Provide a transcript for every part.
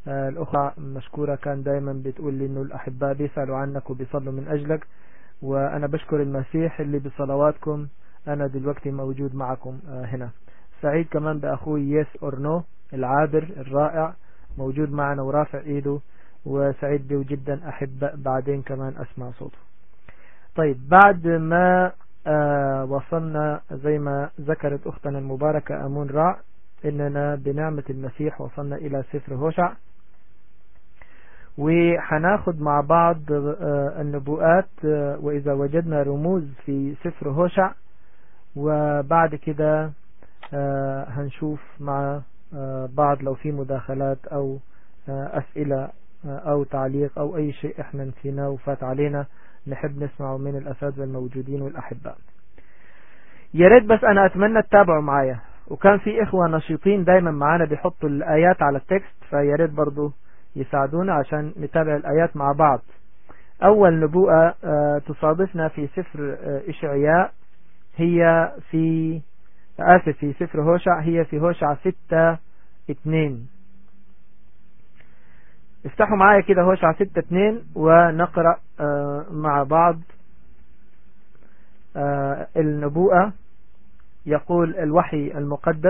الأخرى مشكورة كان دايما بتقول لي أنه الأحباء بيسألوا عنك وبيصلوا من أجلك وأنا بشكر المسيح اللي بصلواتكم أنا دلوقتي موجود معكم هنا سعيد كمان بأخوي يس أورنو العابر الرائع موجود معنا ورافع إيده وسعيد به جدا أحب بعدين كمان أسمع صوته طيب بعد ما آه وصلنا زي ما ذكرت أختنا المباركة أمون راع إننا بنعمة المسيح وصلنا إلى سفر هوشع وحناخد مع بعض آه النبوءات آه وإذا وجدنا رموز في سفر هوشع وبعد كده هنشوف مع بعض لو في مداخلات أو أسئلة أو تعليق أو أي شيء إحنا نسيناه وفات علينا نحب نسمعه من الأساتذة الموجودين والأحباء يا ريت بس أنا أتمنى تتابعوا معايا وكان في إخوة نشيطين دايما معانا بيحطوا الآيات على التكست فيا ريت برضو يساعدونا عشان نتابع الآيات مع بعض أول نبوءة تصادفنا في سفر إشعياء هي في آسف في سفر هوشع هي في هوشع ستة اتنين افتحوا معايا كده هوشع ستة اتنين ونقرأ مع بعض النبوءة يقول الوحي المقدس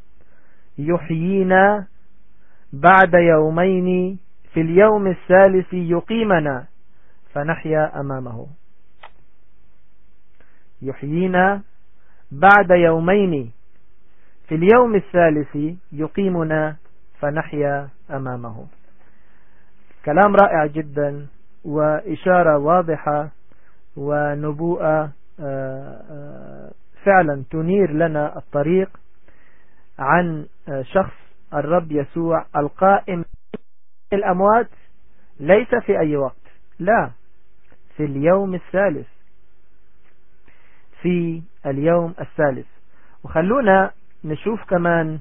يحيينا بعد يومين في اليوم الثالث يقيمنا فنحيا أمامه يحيينا بعد يومين في اليوم الثالث يقيمنا فنحيا أمامه كلام رائع جدا وإشارة واضحة ونبوءة فعلا تنير لنا الطريق عن شخص الرب يسوع القائم الأموات ليس في أي وقت لا في اليوم الثالث في اليوم الثالث وخلونا نشوف كمان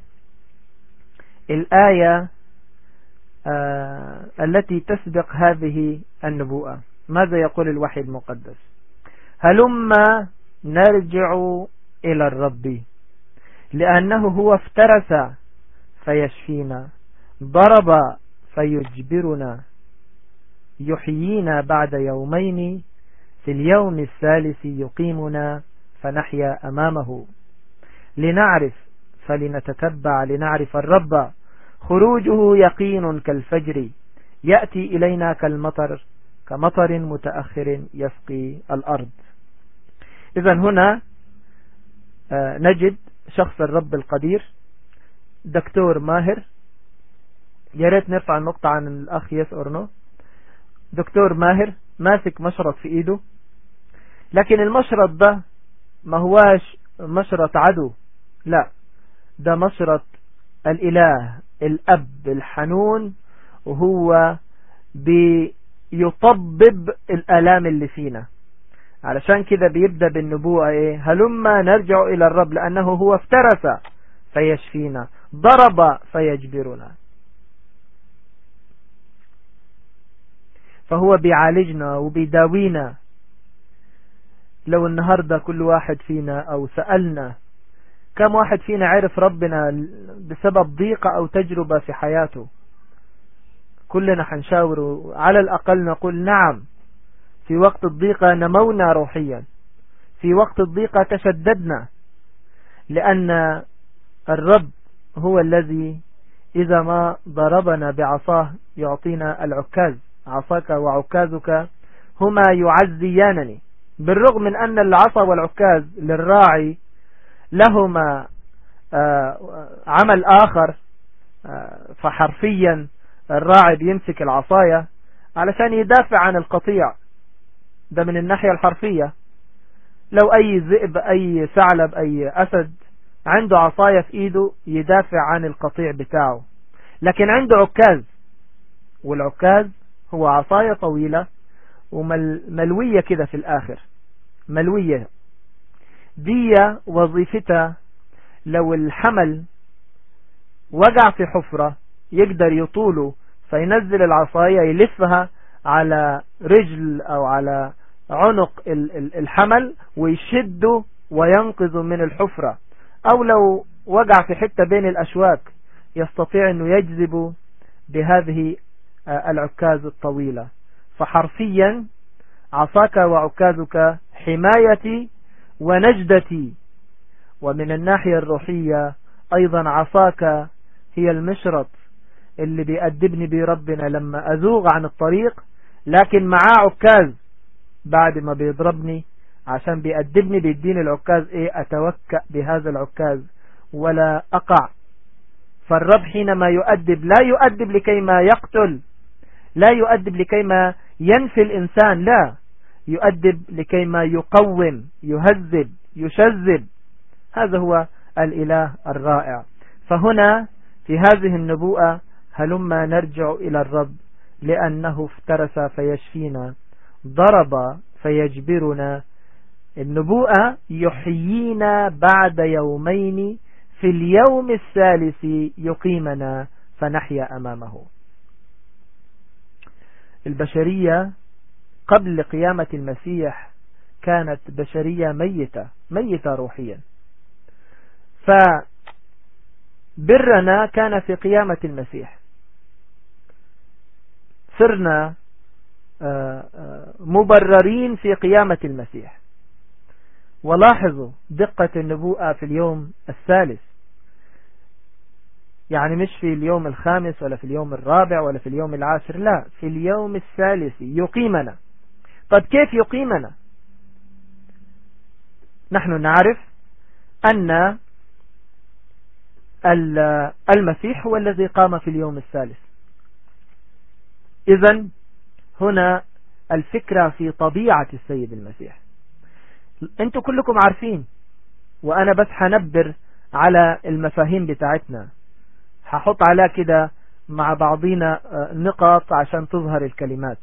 الآية آه التي تسبق هذه النبوءة ماذا يقول الوحي المقدس هلما نرجع إلى الرب لأنه هو افترس فيشفينا ضرب فيجبرنا يحيينا بعد يومين في اليوم الثالث يقيمنا فنحيا أمامه لنعرف فلنتتبع لنعرف الرب خروجه يقين كالفجر يأتي إلينا كالمطر كمطر متأخر يسقي الأرض إذا هنا نجد شخص الرب القدير دكتور ماهر يا ريت نرفع النقطة عن الأخ يس أورنو دكتور ماهر ماسك مشرط في إيده لكن المشرط ده ما هواش مشرط عدو لا ده مشرط الإله الأب الحنون وهو بيطبب الآلام اللي فينا علشان كده بيبدأ بالنبوة ايه هلما نرجع إلى الرب لأنه هو افترس فيشفينا ضرب فيجبرنا فهو بيعالجنا وبيداوينا لو النهاردة كل واحد فينا أو سألنا كم واحد فينا عرف ربنا بسبب ضيقة أو تجربة في حياته كلنا حنشاور على الأقل نقول نعم في وقت الضيقة نمونا روحيا في وقت الضيقة تشددنا لأن الرب هو الذي إذا ما ضربنا بعصاه يعطينا العكاز عصاك وعكازك هما يعزيانني بالرغم من أن العصا والعكاز للراعي لهما عمل آخر فحرفيا الراعي بيمسك العصاية علشان يدافع عن القطيع ده من الناحية الحرفية لو أي ذئب أي ثعلب أي أسد عنده عصاية في إيده يدافع عن القطيع بتاعه لكن عنده عكاز والعكاز هو عصاية طويلة وملوية كده في الآخر ملوية دي وظيفتها لو الحمل وقع في حفرة يقدر يطوله فينزل العصاية يلفها على رجل أو على عنق الحمل ويشده وينقذ من الحفرة أو لو وقع في حتة بين الأشواك يستطيع أنه يجذب بهذه العكاز الطويلة فحرفيا عصاك وعكازك حمايتي ونجدتي ومن الناحية الروحية أيضا عصاك هي المشرط اللي بيأدبني بربنا لما أذوغ عن الطريق لكن معاه عكاز بعد ما بيضربني عشان بيأدبني بيديني العكاز ايه اتوكأ بهذا العكاز ولا اقع فالرب حينما يؤدب لا يؤدب لكي ما يقتل لا يؤدب لكي ما ينفي الإنسان لا يؤدب لكي ما يقوم يهذب يشذب هذا هو الإله الرائع فهنا في هذه النبوءة هلما نرجع إلى الرب لأنه افترس فيشفينا ضرب فيجبرنا النبوءة يحيينا بعد يومين في اليوم الثالث يقيمنا فنحيا أمامه البشرية قبل قيامة المسيح كانت بشرية ميتة ميتة روحيا فبرنا كان في قيامة المسيح صرنا آه، آه، مبررين في قيامة المسيح ولاحظوا دقة النبوءة في اليوم الثالث يعني مش في اليوم الخامس ولا في اليوم الرابع ولا في اليوم العاشر لا في اليوم الثالث يقيمنا طب كيف يقيمنا نحن نعرف أن المسيح هو الذي قام في اليوم الثالث إذا هنا الفكرة في طبيعة السيد المسيح انتوا كلكم عارفين وانا بس حنبر على المفاهيم بتاعتنا هحط عليها كده مع بعضينا آه، نقاط عشان تظهر الكلمات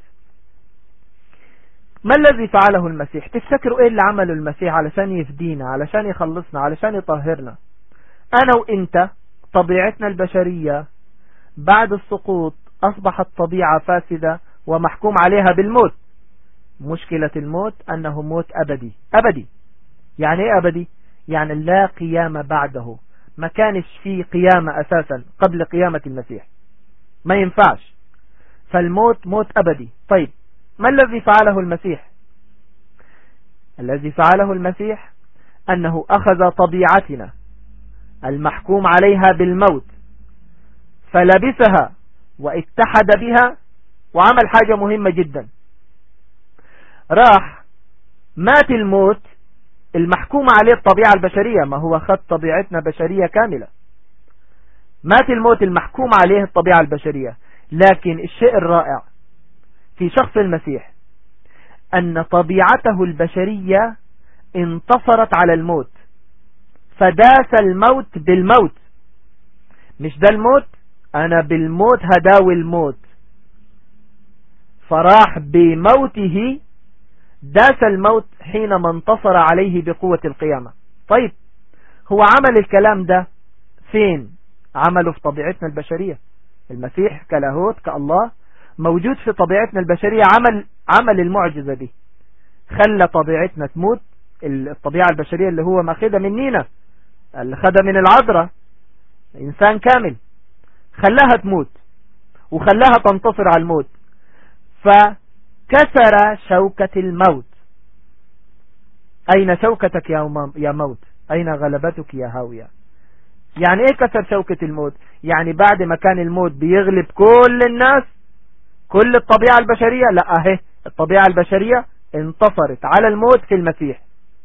ما الذي فعله المسيح تفتكروا ايه اللي عمله المسيح علشان يفدينا علشان يخلصنا علشان يطهرنا انا وانت طبيعتنا البشرية بعد السقوط اصبحت طبيعة فاسدة ومحكوم عليها بالموت مشكلة الموت أنه موت أبدي أبدي يعني إيه أبدي يعني لا قيامة بعده ما كانش في قيامة أساسا قبل قيامة المسيح ما ينفعش فالموت موت أبدي طيب ما الذي فعله المسيح الذي فعله المسيح أنه أخذ طبيعتنا المحكوم عليها بالموت فلبسها واتحد بها وعمل حاجة مهمة جدا راح مات الموت المحكوم عليه الطبيعة البشرية ما هو خد طبيعتنا بشرية كاملة مات الموت المحكوم عليه الطبيعة البشرية لكن الشيء الرائع في شخص المسيح أن طبيعته البشرية انتصرت على الموت فداس الموت بالموت مش ده الموت أنا بالموت هداوي الموت فراح بموته داس الموت حينما انتصر عليه بقوة القيامة طيب هو عمل الكلام ده فين عمله في طبيعتنا البشرية المسيح كلاهوت كالله موجود في طبيعتنا البشرية عمل عمل المعجزة دي خلى طبيعتنا تموت الطبيعة البشرية اللي هو ماخدها منينا اللي خدها من العذراء إنسان كامل خلاها تموت وخلاها تنتصر على الموت ف كسر شوكة الموت أين شوكتك يا موت أين غلبتك يا هاوية يعني ايه كسر شوكة الموت يعني بعد ما كان الموت بيغلب كل الناس كل الطبيعة البشرية لا اهي الطبيعة البشرية انتصرت على الموت في المسيح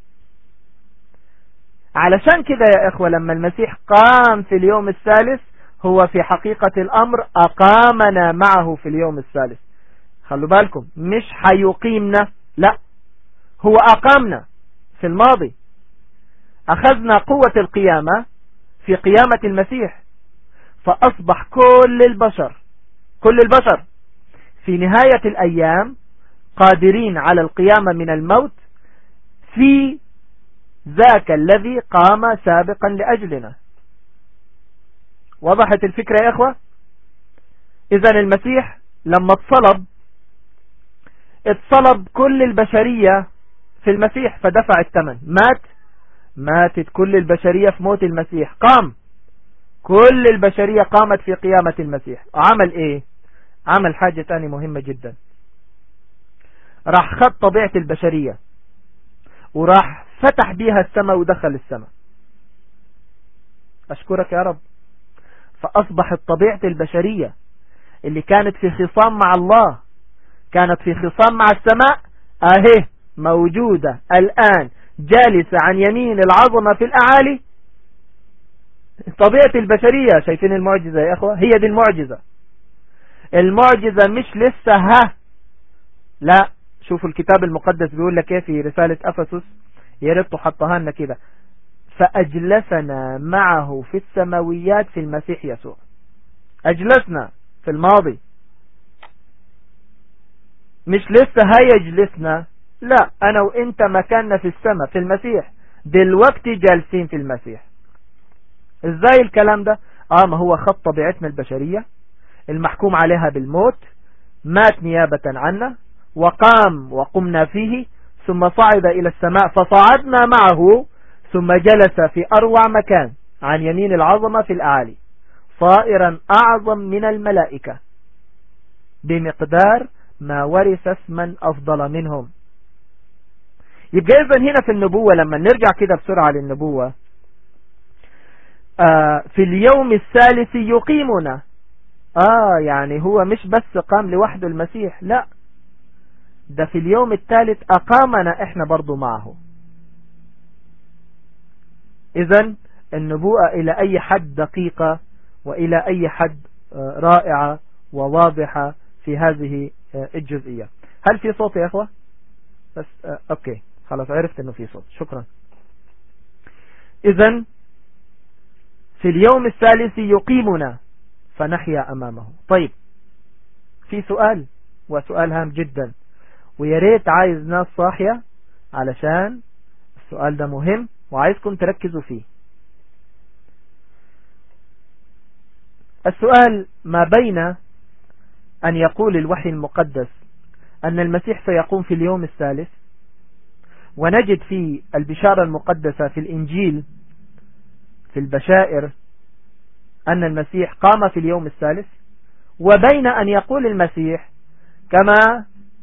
علشان كده يا اخوة لما المسيح قام في اليوم الثالث هو في حقيقة الامر اقامنا معه في اليوم الثالث خلوا بالكم مش هيقيمنا لا هو أقامنا في الماضي أخذنا قوة القيامة في قيامة المسيح فأصبح كل البشر كل البشر في نهاية الأيام قادرين على القيامة من الموت في ذاك الذي قام سابقا لأجلنا وضحت الفكرة يا إخوة إذا المسيح لما اتصلب اتصلب كل البشرية في المسيح فدفع الثمن مات ماتت كل البشرية في موت المسيح قام كل البشرية قامت في قيامة المسيح عمل ايه عمل حاجة تاني مهمة جدا راح خد طبيعة البشرية وراح فتح بيها السماء ودخل السماء أشكرك يا رب فأصبحت طبيعة البشرية اللي كانت في خصام مع الله كانت في خصام مع السماء اهي موجودة الآن جالسة عن يمين العظمة في الأعالي طبيعة البشرية شايفين المعجزة يا أخوة هي دي المعجزة المعجزة مش لسه ها لا شوفوا الكتاب المقدس بيقول لك ايه في رسالة أفسس يا ريت تحطها لنا كده فأجلسنا معه في السماويات في المسيح يسوع أجلسنا في الماضي مش لسه هيجلسنا لا أنا وإنت مكاننا في السماء في المسيح دلوقتي جالسين في المسيح ازاي الكلام ده اه ما هو خط طبيعتنا البشرية المحكوم عليها بالموت مات نيابة عنا وقام وقمنا فيه ثم صعد إلى السماء فصعدنا معه ثم جلس في أروع مكان عن يمين العظمة في الأعالي صائرا أعظم من الملائكة بمقدار ما ورث اسما أفضل منهم يبقى إذن هنا في النبوة لما نرجع كده بسرعة للنبوة آه في اليوم الثالث يقيمنا آه يعني هو مش بس قام لوحده المسيح لا ده في اليوم الثالث أقامنا إحنا برضو معه إذا النبوءة إلى أي حد دقيقة وإلى أي حد آه، رائعة وواضحة في هذه آه، الجزئية هل في صوت يا أخوة بس آه، أوكي خلاص عرفت أنه في صوت شكرا إذا في اليوم الثالث يقيمنا فنحيا أمامه طيب في سؤال وسؤال هام جدا وياريت عايز ناس صاحية علشان السؤال ده مهم وعايزكم تركزوا فيه السؤال ما بين أن يقول الوحي المقدس أن المسيح سيقوم في اليوم الثالث ونجد في البشارة المقدسة في الإنجيل في البشائر أن المسيح قام في اليوم الثالث وبين أن يقول المسيح كما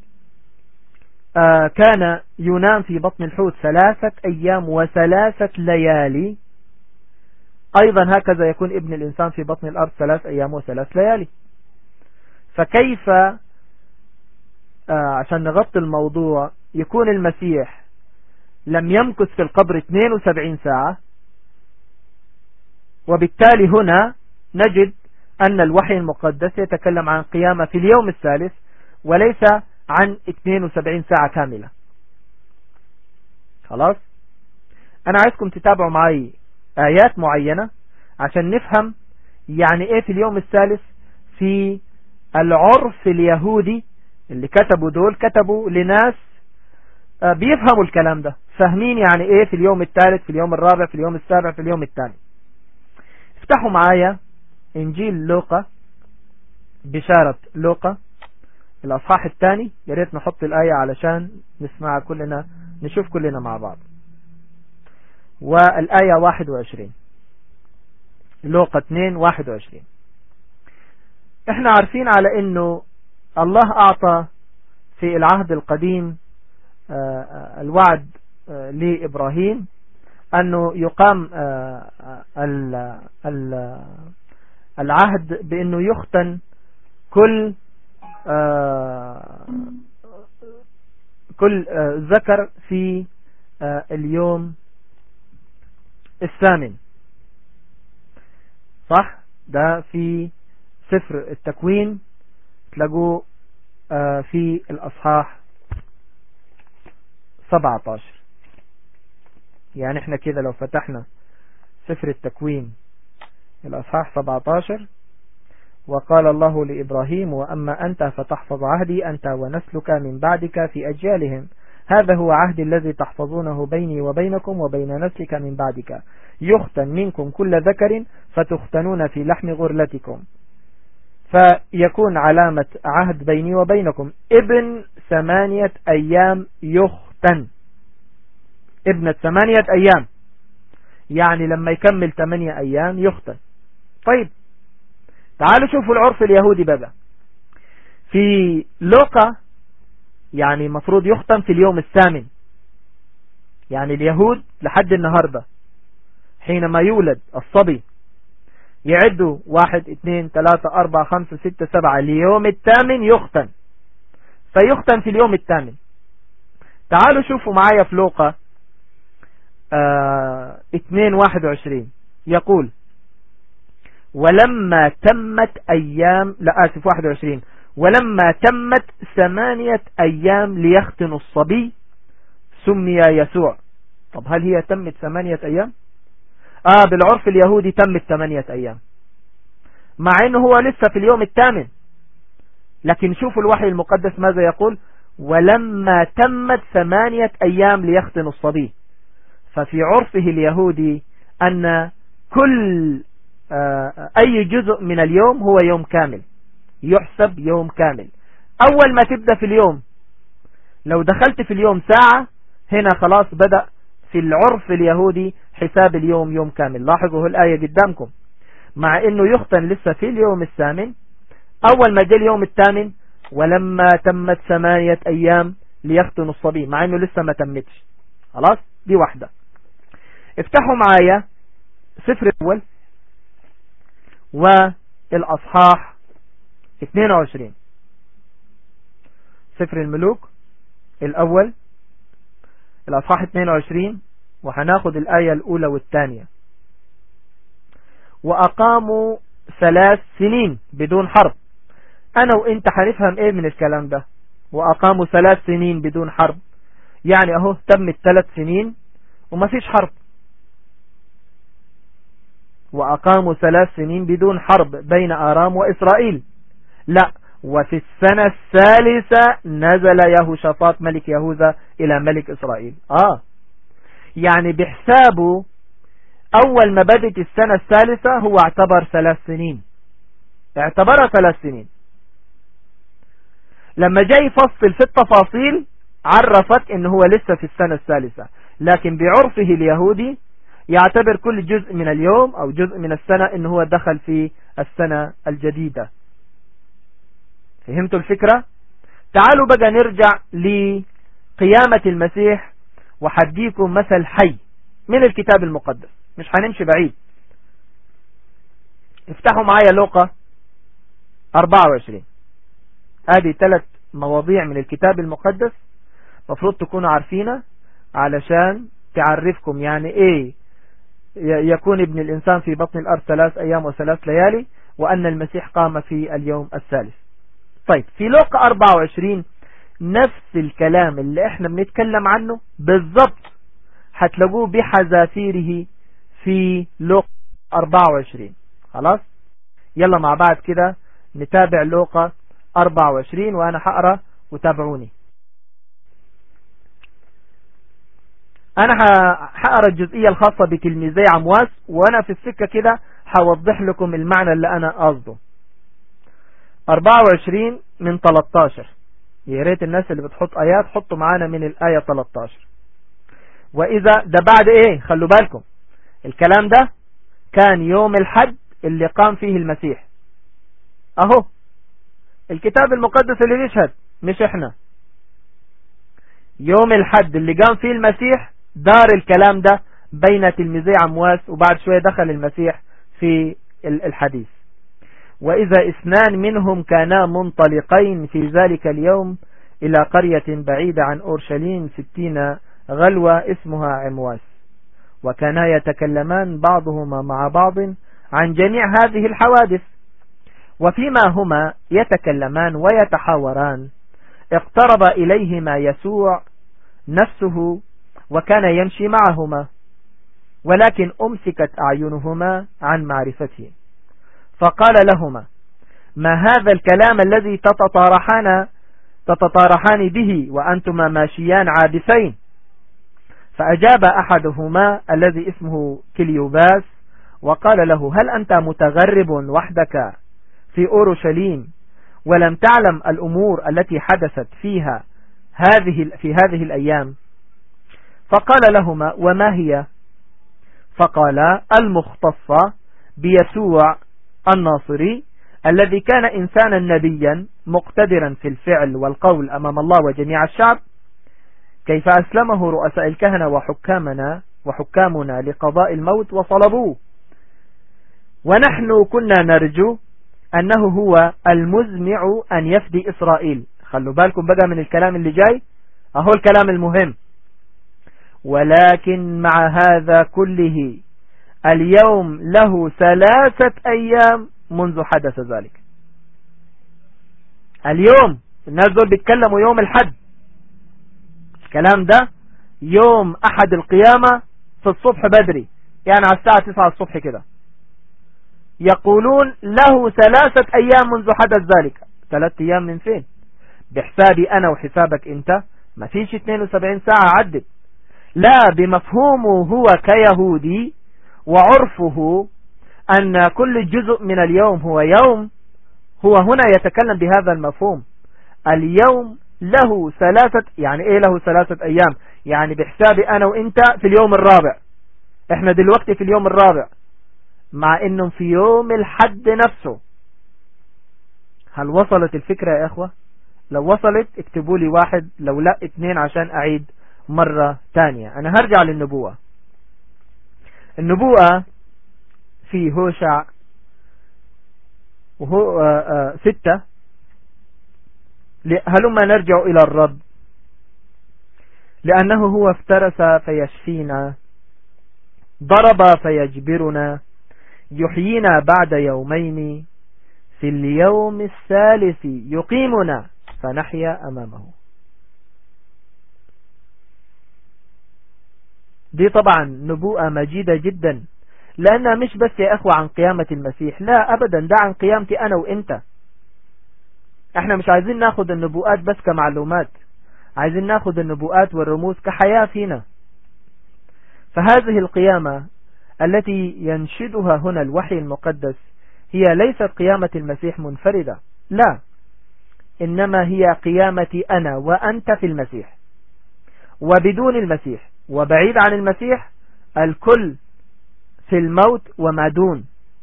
آه، كان ينام في بطن الحوت ثلاثة أيام وثلاثة ليالي أيضا هكذا يكون ابن الإنسان في بطن الأرض ثلاث أيام وثلاث ليالي فكيف آه، عشان نغطي الموضوع يكون المسيح لم يمكث في القبر 72 ساعة وبالتالي هنا نجد أن الوحي المقدس يتكلم عن قيامة في اليوم الثالث وليس عن 72 ساعة كاملة خلاص أنا عايزكم تتابعوا معي آيات معينة عشان نفهم يعني إيه في اليوم الثالث في العرف اليهودي اللي كتبوا دول كتبوا لناس آه، بيفهموا الكلام ده فاهمين يعني ايه في اليوم الثالث في اليوم الرابع في اليوم السابع في اليوم الثاني افتحوا معايا انجيل لوقا بشارة لوقا الأصحاح الثاني يا ريت نحط الآية علشان نسمعها كلنا نشوف كلنا مع بعض والآية 21 لوقا 2 21 احنا عارفين على انه الله اعطى في العهد القديم آه، آه، الوعد آه، لإبراهيم أنه يقام العهد بأنه يختن كل كل ذكر في اليوم الثامن صح ده في سفر التكوين تلاقوه في الأصحاح 17 يعني احنا كده لو فتحنا سفر التكوين الأصحاح 17 وقال الله لإبراهيم وأما أنت فتحفظ عهدي أنت ونسلك من بعدك في أجيالهم هذا هو عهد الذي تحفظونه بيني وبينكم وبين نسلك من بعدك يختن منكم كل ذكر فتختنون في لحم غرلتكم فيكون علامة عهد بيني وبينكم ابن ثمانية أيام يختن ابن ثمانية أيام يعني لما يكمل ثمانية أيام يختن طيب تعالوا شوفوا العرف اليهودي بقى في لوقا يعني مفروض يختم في اليوم الثامن يعني اليهود لحد النهاردة حينما يولد الصبي يعدوا واحد اثنين ثلاثة اربعة خمسة ستة سبعة اليوم الثامن يختم فيختم في اليوم الثامن تعالوا شوفوا معايا في لوقا اه اثنين واحد وعشرين يقول ولما تمت ايام لا اسف واحد وعشرين ولما تمت ثمانية ايام ليختن الصبي سمي يسوع طب هل هي تمت ثمانية ايام اه بالعرف اليهودي تمت ثمانية ايام مع انه هو لسه في اليوم الثامن لكن شوفوا الوحي المقدس ماذا يقول ولما تمت ثمانية ايام ليختن الصبي ففي عرفه اليهودي ان كل آه، اي جزء من اليوم هو يوم كامل يحسب يوم كامل اول ما تبدأ في اليوم لو دخلت في اليوم ساعة هنا خلاص بدأ في العرف اليهودي حساب اليوم يوم كامل لاحظوا الآية قدامكم مع انه يختن لسه في اليوم الثامن اول ما جاء اليوم الثامن ولما تمت ثمانية ايام ليختن الصبي مع انه لسه ما تمتش خلاص دي واحدة افتحوا معايا سفر الاول والاصحاح 22 سفر الملوك الاول الاصحاح 22 وهناخد الآية الأولى والثانية وأقاموا ثلاث سنين بدون حرب أنا وإنت هنفهم إيه من الكلام ده وأقاموا ثلاث سنين بدون حرب يعني أهو تم الثلاث سنين وما فيش حرب وأقاموا ثلاث سنين بدون حرب بين آرام وإسرائيل لا وفي السنة الثالثة نزل يهوشافاط ملك يهوذا إلى ملك إسرائيل آه يعني بحسابه أول ما بدت السنة الثالثة هو اعتبر ثلاث سنين اعتبرها ثلاث سنين لما جاي يفصل في التفاصيل عرفت ان هو لسه في السنة الثالثة لكن بعرفه اليهودي يعتبر كل جزء من اليوم او جزء من السنة ان هو دخل في السنة الجديدة فهمتوا الفكرة تعالوا بقى نرجع لقيامة المسيح وحديكم مثل حي من الكتاب المقدس مش هنمشي بعيد افتحوا معايا لوقا 24 ادي ثلاث مواضيع من الكتاب المقدس مفروض تكونوا عارفينها علشان تعرفكم يعني ايه يكون ابن الانسان في بطن الارض ثلاث ايام وثلاث ليالي وان المسيح قام في اليوم الثالث طيب في لوقا 24 نفس الكلام اللي احنا بنتكلم عنه بالضبط هتلاقوه بحذافيره في لوقا 24 خلاص يلا مع بعض كده نتابع لوقا 24 وانا هقرا وتابعوني انا هقرا الجزئية الخاصة بتلميذي عمواس وانا في السكة كده هوضح لكم المعنى اللي انا قصده 24 من 13 يا ريت الناس اللي بتحط ايات حطوا معانا من الايه 13 واذا ده بعد ايه خلوا بالكم الكلام ده كان يوم الحد اللي قام فيه المسيح اهو الكتاب المقدس اللي يشهد مش احنا يوم الحد اللي قام فيه المسيح دار الكلام ده بين تلميذي عمواس وبعد شوية دخل المسيح في الحديث وإذا اثنان منهم كانا منطلقين في ذلك اليوم إلى قرية بعيدة عن أورشليم ستين غلوة اسمها عمواس وكانا يتكلمان بعضهما مع بعض عن جميع هذه الحوادث وفيما هما يتكلمان ويتحاوران اقترب إليهما يسوع نفسه وكان يمشي معهما ولكن أمسكت أعينهما عن معرفته فقال لهما ما هذا الكلام الذي تتطارحان تتطارحان به وأنتما ماشيان عابثين فأجاب أحدهما الذي اسمه كليوباس وقال له هل أنت متغرب وحدك في أورشليم ولم تعلم الأمور التي حدثت فيها هذه في هذه الأيام فقال لهما وما هي فقال المختصة بيسوع الناصري الذي كان إنسانا نبيا مقتدرا في الفعل والقول أمام الله وجميع الشعب كيف أسلمه رؤساء الكهنة وحكامنا وحكامنا لقضاء الموت وصلبوه ونحن كنا نرجو أنه هو المزمع أن يفدي إسرائيل خلوا بالكم بقى من الكلام اللي جاي أهو الكلام المهم ولكن مع هذا كله اليوم له ثلاثة أيام منذ حدث ذلك اليوم الناس دول بيتكلموا يوم الحد الكلام ده يوم أحد القيامة في الصبح بدري يعني على الساعة 9 الصبح كده يقولون له ثلاثة أيام منذ حدث ذلك ثلاثة أيام من فين بحسابي أنا وحسابك أنت ما فيش 72 ساعة عدت لا بمفهومه هو كيهودي وعرفه أن كل جزء من اليوم هو يوم هو هنا يتكلم بهذا المفهوم اليوم له ثلاثة يعني ايه له ثلاثة ايام يعني بحسابي انا وانت في اليوم الرابع احنا دلوقتي في اليوم الرابع مع انه في يوم الحد نفسه هل وصلت الفكرة يا اخوة لو وصلت اكتبوا لي واحد لو لا اثنين عشان اعيد مرة تانية انا هرجع للنبوة النبوة في هوشع وهو آه، آه، ستة هلما نرجع إلى الرب لأنه هو افترس فيشفينا ضرب فيجبرنا يحيينا بعد يومين في اليوم الثالث يقيمنا فنحيا أمامه دي طبعا نبوءة مجيدة جدا لأنها مش بس يا أخوة عن قيامة المسيح لا أبدا ده عن قيامتي أنا وإنت احنا مش عايزين ناخد النبوءات بس كمعلومات عايزين ناخد النبوءات والرموز كحياة فينا فهذه القيامة التي ينشدها هنا الوحي المقدس هي ليست قيامة المسيح منفردة لا إنما هي قيامتي أنا وأنت في المسيح وبدون المسيح وبعيد عن المسيح الكل في الموت وما دون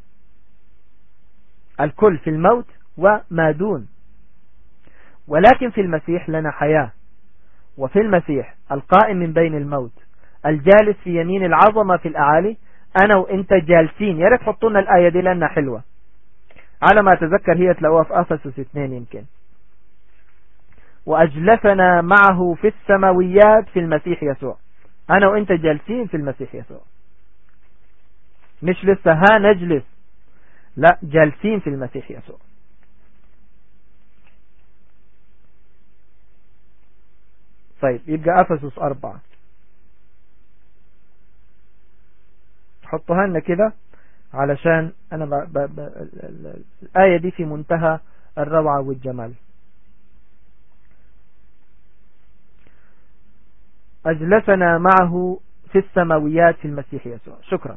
الكل في الموت وما دون ولكن في المسيح لنا حياة وفي المسيح القائم من بين الموت الجالس في يمين العظمة في الأعالي أنا وإنت جالسين يا ريت حطونا الآية دي لأنها حلوة على ما أتذكر هي تلاقوها في أفسس اثنين يمكن وأجلسنا معه في السماويات في المسيح يسوع أنا وإنت جالسين في المسيح يسوع مش لسه ها نجلس لا جالسين في المسيح يسوع طيب يبقى أفسس أربعة حطها لنا كده علشان أنا ب... ب... ب... الآية دي في منتهى الروعة والجمال أجلسنا معه في السماويات في المسيح يسوع شكرا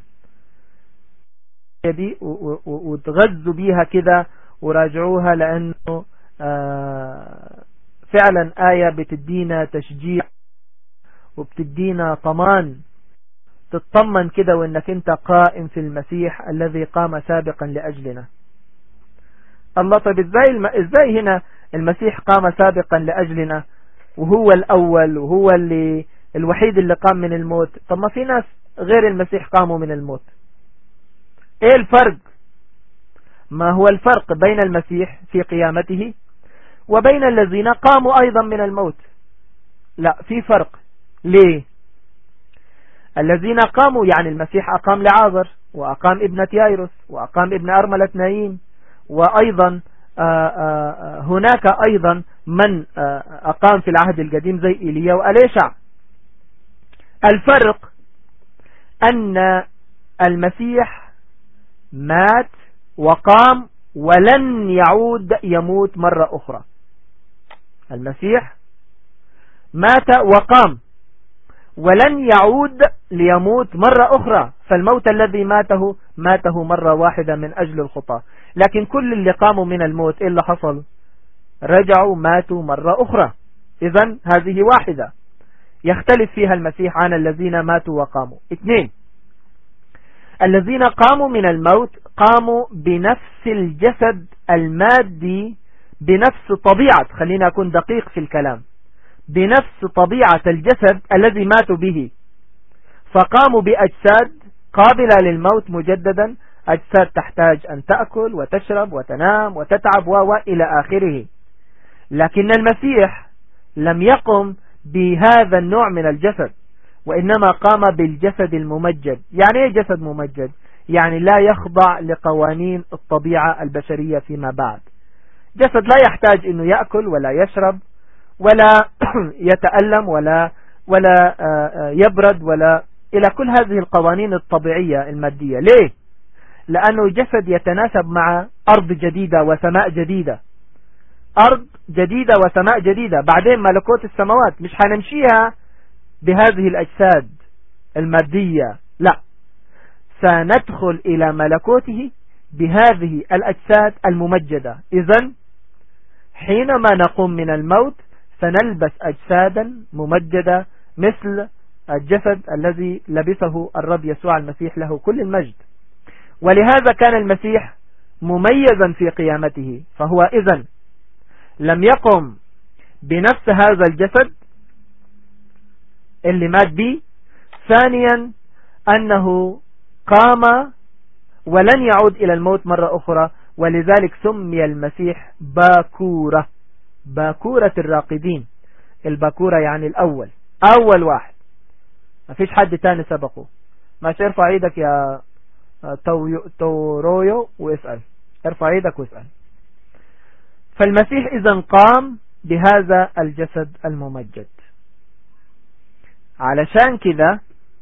دي وتغذوا بيها كده وراجعوها لأنه آه فعلا آية بتدينا تشجيع وبتدينا طمان تطمن كده وانك انت قائم في المسيح الذي قام سابقا لأجلنا الله طيب ازاي, الم... ازاي هنا المسيح قام سابقا لأجلنا وهو الأول وهو اللي الوحيد اللي قام من الموت طب ما في ناس غير المسيح قاموا من الموت ايه الفرق ما هو الفرق بين المسيح في قيامته وبين الذين قاموا أيضا من الموت لا في فرق ليه الذين قاموا يعني المسيح أقام لعازر وأقام ابنة يايروس وأقام ابن أرملة نايم وأيضا آه، آه، آه، هناك أيضا من أقام في العهد القديم زي إيليا وأليشع الفرق أن المسيح مات وقام ولن يعود يموت مرة أخرى المسيح مات وقام ولن يعود ليموت مرة أخرى فالموت الذي ماته ماته مرة واحدة من أجل الخطاة لكن كل اللي قاموا من الموت إيه اللي حصل رجعوا ماتوا مرة أخرى إذا هذه واحدة يختلف فيها المسيح عن الذين ماتوا وقاموا اثنين الذين قاموا من الموت قاموا بنفس الجسد المادي بنفس طبيعة خلينا أكون دقيق في الكلام بنفس طبيعة الجسد الذي ماتوا به فقاموا بأجساد قابلة للموت مجددا أجساد تحتاج أن تأكل وتشرب وتنام وتتعب وإلى آخره لكن المسيح لم يقم بهذا النوع من الجسد وإنما قام بالجسد الممجد يعني ايه جسد ممجد يعني لا يخضع لقوانين الطبيعة البشرية فيما بعد جسد لا يحتاج انه يأكل ولا يشرب ولا يتألم ولا ولا آه، آه، يبرد ولا إلى كل هذه القوانين الطبيعية المادية ليه لأنه جسد يتناسب مع أرض جديدة وسماء جديدة أرض جديدة وسماء جديدة بعدين ملكوت السماوات مش هنمشيها بهذه الأجساد المادية لا سندخل إلى ملكوته بهذه الأجساد الممجدة إذا حينما نقوم من الموت سنلبس أجسادا ممجدة مثل الجسد الذي لبسه الرب يسوع المسيح له كل المجد ولهذا كان المسيح مميزا في قيامته فهو إذن لم يقم بنفس هذا الجسد اللي مات به ثانيا أنه قام ولن يعود إلى الموت مرة أخرى ولذلك سمي المسيح باكورة باكورة الراقدين الباكورة يعني الأول أول واحد ما فيش حد تاني سبقه ما ارفع ايدك يا تورويو واسأل ارفع ايدك واسأل فالمسيح اذا قام بهذا الجسد الممجد علشان كذا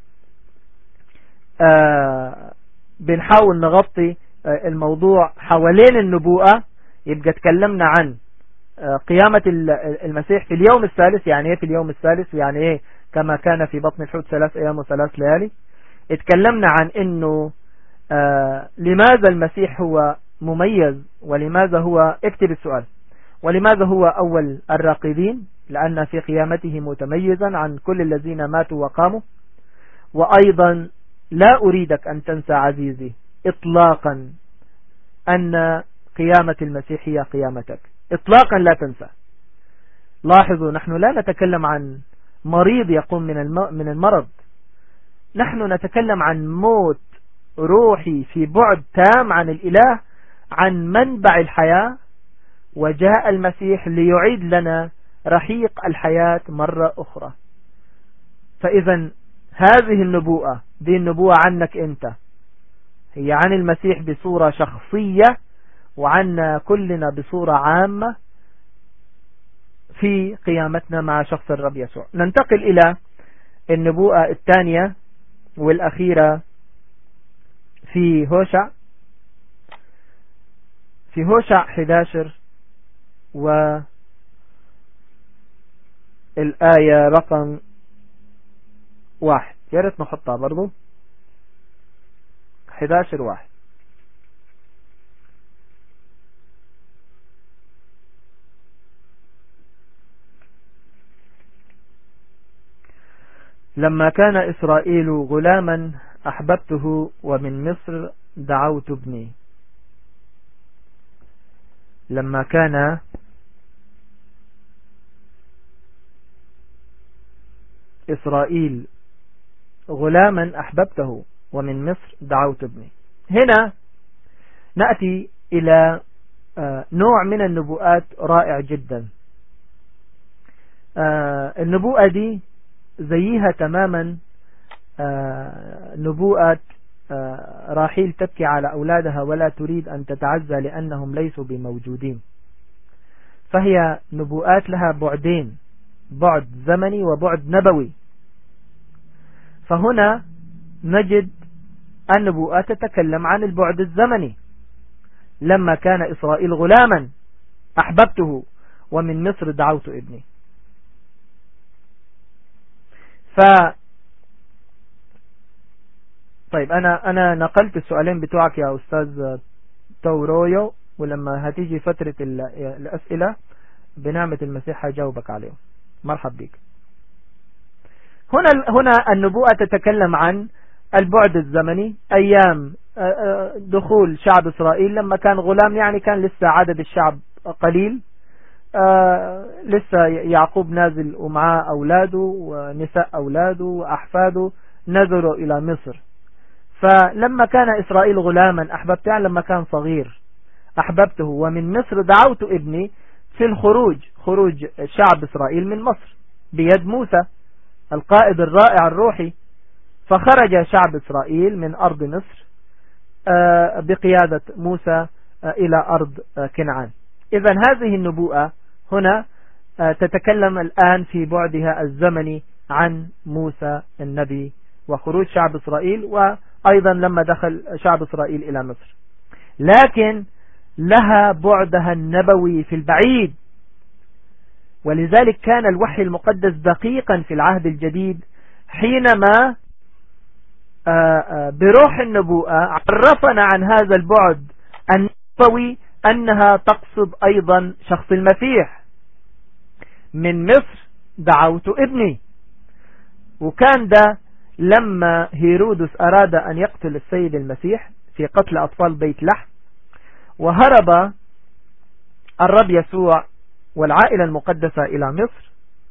آه بنحاول نغطي آه الموضوع حوالين النبوءة يبقى تكلمنا عن آه قيامة المسيح في اليوم الثالث يعني ايه في اليوم الثالث يعني ايه كما كان في بطن الحوت ثلاث ايام وثلاث ليالي اتكلمنا عن انه آه لماذا المسيح هو مميز ولماذا هو اكتب السؤال ولماذا هو أول الراقدين لأن في قيامته متميزا عن كل الذين ماتوا وقاموا وأيضا لا أريدك أن تنسى عزيزي إطلاقا أن قيامة المسيح هي قيامتك إطلاقا لا تنسى لاحظوا نحن لا نتكلم عن مريض يقوم من من المرض نحن نتكلم عن موت روحي في بعد تام عن الإله عن منبع الحياة وجاء المسيح ليعيد لنا رحيق الحياة مرة أخرى فإذا هذه النبوءة دي النبوءة عنك أنت هي عن المسيح بصورة شخصية وعنا كلنا بصورة عامة في قيامتنا مع شخص الرب يسوع ننتقل إلى النبوءة الثانية والأخيرة في هوشع في هوشع 11 و الآية رقم واحد يا ريت نحطها برضو 11 واحد لما كان إسرائيل غلاما أحببته ومن مصر دعوت ابني لما كان إسرائيل غلاما أحببته ومن مصر دعوت ابني هنا نأتي إلى آه، نوع من النبوءات رائع جدا آه، النبوءة دي زيها تماما آه، نبوءة راحيل تبكي على أولادها ولا تريد أن تتعزى لأنهم ليسوا بموجودين فهي نبوءات لها بعدين بعد زمني وبعد نبوي فهنا نجد النبوءات تتكلم عن البعد الزمني لما كان إسرائيل غلاما أحببته ومن مصر دعوت ابني ف طيب أنا أنا نقلت السؤالين بتوعك يا أستاذ تورويو ولما هتيجي فترة الأسئلة بنعمة المسيح هجاوبك عليهم مرحب بك هنا هنا النبوءة تتكلم عن البعد الزمني أيام دخول شعب إسرائيل لما كان غلام يعني كان لسه عدد الشعب قليل لسه يعقوب نازل ومعاه أولاده ونساء أولاده وأحفاده نزلوا إلى مصر فلما كان إسرائيل غلاما أحببت يعني لما كان صغير أحببته ومن مصر دعوت ابني في الخروج خروج شعب إسرائيل من مصر بيد موسى القائد الرائع الروحي فخرج شعب إسرائيل من أرض مصر آه، بقيادة موسى آه، إلى أرض آه، كنعان إذا هذه النبوءة هنا تتكلم الآن في بعدها الزمني عن موسى النبي وخروج شعب إسرائيل وأيضا لما دخل شعب إسرائيل إلى مصر لكن لها بعدها النبوي في البعيد ولذلك كان الوحي المقدس دقيقا في العهد الجديد حينما آه، آه، بروح النبوءة عرفنا عن هذا البعد النبوي أنها تقصد أيضا شخص المسيح من مصر دعوت ابني وكان ده لما هيرودس أراد أن يقتل السيد المسيح في قتل أطفال بيت لحم وهرب الرب يسوع والعائلة المقدسة إلى مصر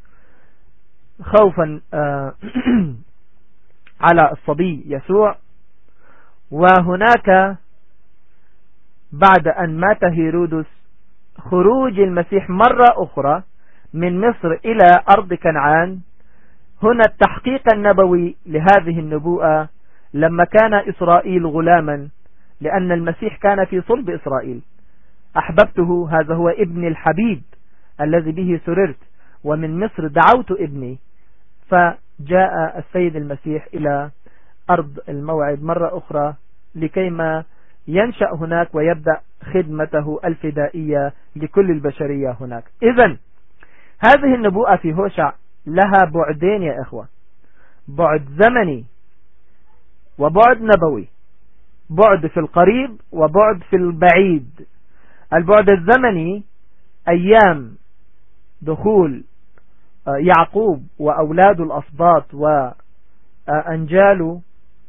خوفا آه، على الصبي يسوع وهناك بعد أن مات هيرودس خروج المسيح مرة أخرى من مصر إلى أرض كنعان هنا التحقيق النبوي لهذه النبوءة لما كان إسرائيل غلاما لأن المسيح كان في صلب إسرائيل أحببته هذا هو ابن الحبيب الذي به سررت ومن مصر دعوت ابني فجاء السيد المسيح إلى أرض الموعد مرة أخرى لكيما ينشأ هناك ويبدأ خدمته الفدائية لكل البشرية هناك إذا هذه النبوءة في هوشع لها بعدين يا إخوة بعد زمني وبعد نبوي بعد في القريب وبعد في البعيد البعد الزمني أيام دخول آه، يعقوب وأولاد الأصباط وأنجال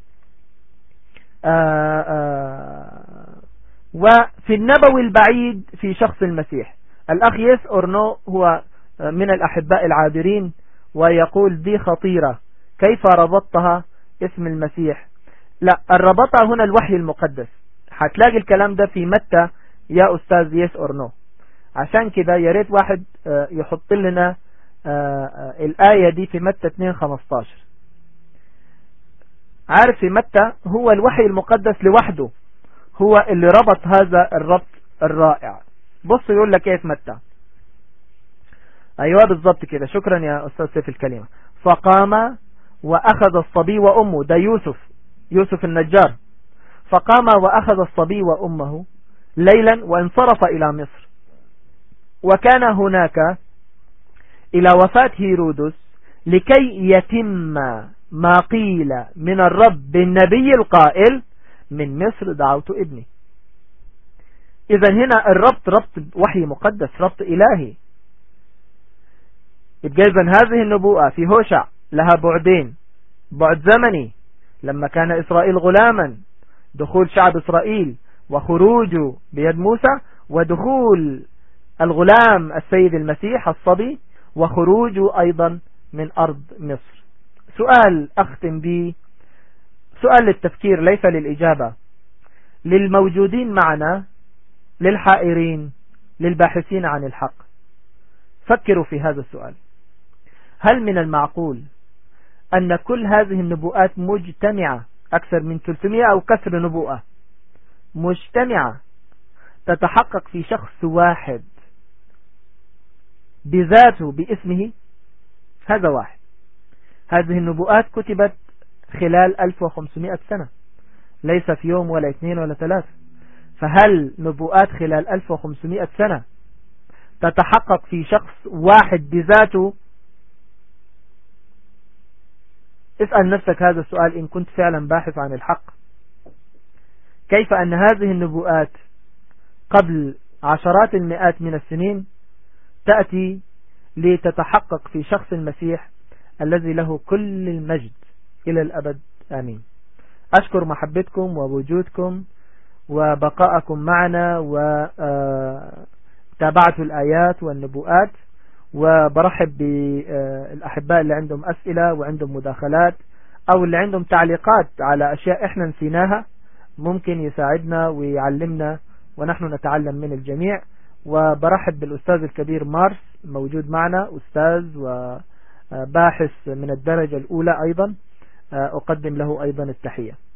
آه، آه، وفي النبوي البعيد في شخص المسيح الأخ يس أورنو هو من الأحباء العابرين ويقول دي خطيرة كيف ربطتها اسم المسيح لا الربطة هنا الوحي المقدس هتلاقي الكلام ده في متى يا أستاذ يس أورنو عشان كده يا ريت واحد آه، يحط لنا آه، آه، الآية دي في متى 2:15 عارف في متى هو الوحي المقدس لوحده هو اللي ربط هذا الربط الرائع بص يقول لك ايه في متى ايوه بالظبط كده شكرا يا استاذ سيف الكلمة فقام واخذ الصبي وامه ده يوسف يوسف النجار فقام واخذ الصبي وامه ليلا وانصرف الى مصر وكان هناك إلى وفاة هيرودس لكي يتم ما قيل من الرب بالنبي القائل من مصر دعوت ابني إذا هنا الربط ربط وحي مقدس ربط إلهي إذا هذه النبوءة في هوشع لها بعدين بعد زمني لما كان إسرائيل غلاما دخول شعب إسرائيل وخروجه بيد موسى ودخول الغلام السيد المسيح الصبي وخروجه أيضا من أرض مصر سؤال أختم به سؤال للتفكير ليس للإجابة للموجودين معنا للحائرين للباحثين عن الحق فكروا في هذا السؤال هل من المعقول أن كل هذه النبوءات مجتمعة أكثر من 300 أو كثر نبوءة مجتمعة تتحقق في شخص واحد بذاته باسمه هذا واحد هذه النبوءات كتبت خلال 1500 سنة ليس في يوم ولا اثنين ولا ثلاثة فهل نبوءات خلال 1500 سنة تتحقق في شخص واحد بذاته اسأل نفسك هذا السؤال إن كنت فعلا باحث عن الحق كيف أن هذه النبوءات قبل عشرات المئات من السنين تأتي لتتحقق في شخص المسيح الذي له كل المجد إلى الأبد آمين أشكر محبتكم ووجودكم وبقاءكم معنا وتابعة الآيات والنبوءات وبرحب بالأحباء اللي عندهم أسئلة وعندهم مداخلات أو اللي عندهم تعليقات على أشياء إحنا نسيناها ممكن يساعدنا ويعلمنا ونحن نتعلم من الجميع وبرحب بالأستاذ الكبير مارس موجود معنا أستاذ وباحث من الدرجة الأولى أيضا أقدم له أيضا التحية